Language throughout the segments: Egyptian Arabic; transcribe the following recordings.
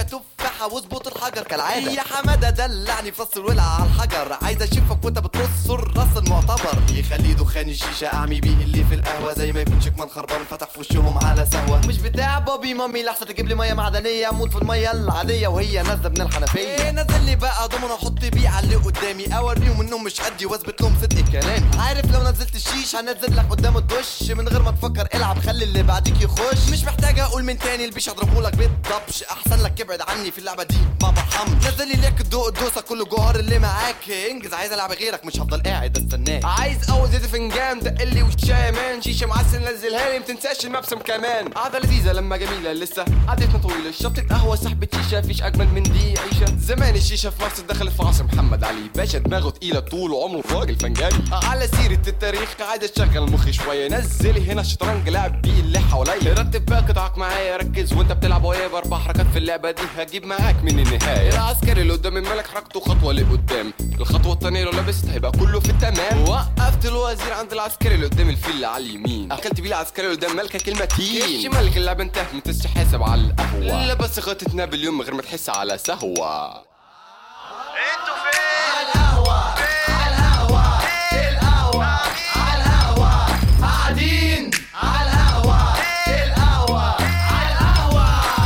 مانجا تفاحة واظبط الحجر كالعادة يا حمادة دلعني في راس الولعة على الحجر عايز اشوفك وانت بترص الراس المعتبر يخلي دخان الشيشة اعمي بيه اللي في القهوة زي ما يكون شكمان خربان فتح في وشهم على سهوة مش بتاع بابي مامي لحظة تجيب لي مية معدنية اموت في المية العادية وهي نازلة من الحنفية إيه نزل لي بقى ضمن احط بيه على اللي قدامي اوريهم انهم مش قدي واثبت لهم صدق كلامي عارف لو نزلت الشيش هنزل لك قدام الدش من غير ما تفكر العب خلي اللي بعديك يخش مش محتاج اقول من تاني البيش اضربهولك بالضبش احسن لك ابعد عني في اللعبه دي ما برحمش نزل لي ليك الدوق الدوسه كل جوهر اللي معاك انجز عايز العب غيرك مش هفضل قاعد استناك عايز اول زيت فنجان دقلي وشاي مان شيشه معسل نزلها لي متنساش المبسم كمان قعده لذيذه لما جميله لسه قعدتنا طويله شطت قهوه سحبه شيشه فيش اجمل من دي عيشه زمان الشيشه في مصر دخلت في عصر محمد علي باشا دماغه تقيله طول عمره راجل فنجاني على سيره التاريخ عايز اشغل مخي شويه نزلي هنا الشطرنج لعب بيه اللي حواليا رتب بقى قطعك معايا ركز وانت بتلعب ويا باربع حركات في اللعبه دي هجيب معاك من النهايه العسكري اللي قدام الملك حركته خطوه لقدام الخطوه التانيه لو لبست هيبقى كله في التمام وقفت الوزير عند العسكري اللي قدام الفيل اللي على اليمين اكلت بيه العسكري اللي قدام ملكه كلمتين الشمال اللعب انتهت متنسش حاسب على القهوه لبس خطة نابليون من غير ما تحس على سهوه انتوا فين؟ على القهوة على القهوة القهوة على القهوة قاعدين على القهوة القهوة على القهوة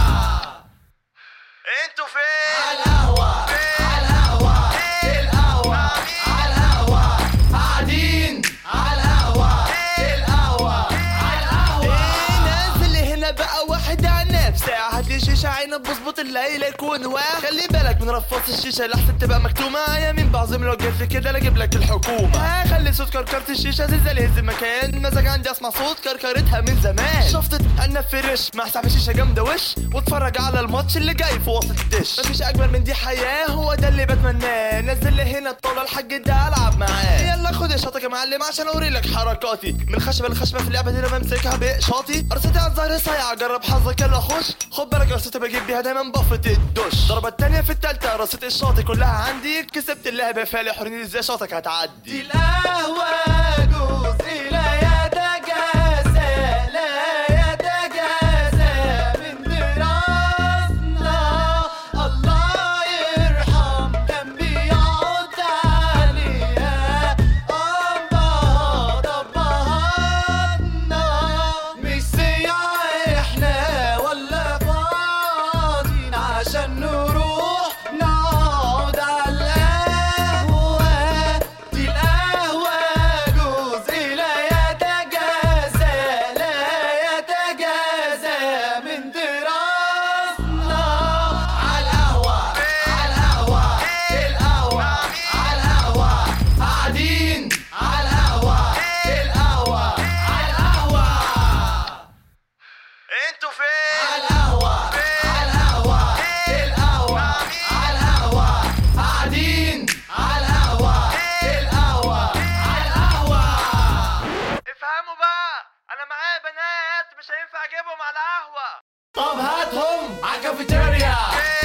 انتوا فين؟ على القهوة على القهوة القهوة على القهوة قاعدين على القهوة القهوة على القهوة نازل لي هنا بقى واحد عناب ساعة هات لي شيشة عينب بظبط الليل يكون واحد خلي بالك من رفاص الشيشة لحسن تبقى مكتومة يا مين بعظم لو جت لي كده لا اجيب لك الحكومة ها خلي صوت كركرة الشيشة زلزال يهز المكان مزاج عندي اسمع صوت كركرتها من زمان شفطت انا فريش مع سحب الشيشة جامدة وش واتفرج على الماتش اللي جاي في وسط الدش مفيش اجمل من دي حياة هو ده اللي بتمناه نزل لي هنا الطاولة الحاج ده العب معاه يلا خد يا شاطك يا معلم عشان اوري لك حركاتي من خشبة لخشبة في اللعبة دي انا بمسكها بقشاطي رصيتي على الظهر صايعة جرب حظك يلا خش خد بالك رصيتي بجيب بيها دايما بفة الدش ضربة التانية في التالتة رصيت الشاطي كلها عندي كسبت اللعبة فالح حريني ازاي شاطك هتعدي القهوة جزء لا يتجازى لا يتجازى من دراسنا الله يرحم كان بيقعد عليها أمها طبهاتنا مش سياح احنا ولا فاضيين عشان نروح نقعد على القهوة دي القهوة جزء لا يتجازى لا يتجازى من دراسنا على القهوة على القهوة القهوة على القهوة قاعدين على القهوة القهوة على القهوة انتوا فين؟ على القهوة على القهوة القهوة على القهوة قاعدين على القهوة القهوة على القهوة افهموا بقى انا معايا بنات مش هينفع اجيبهم على قهوة طب هاتهم على الكافيتيريا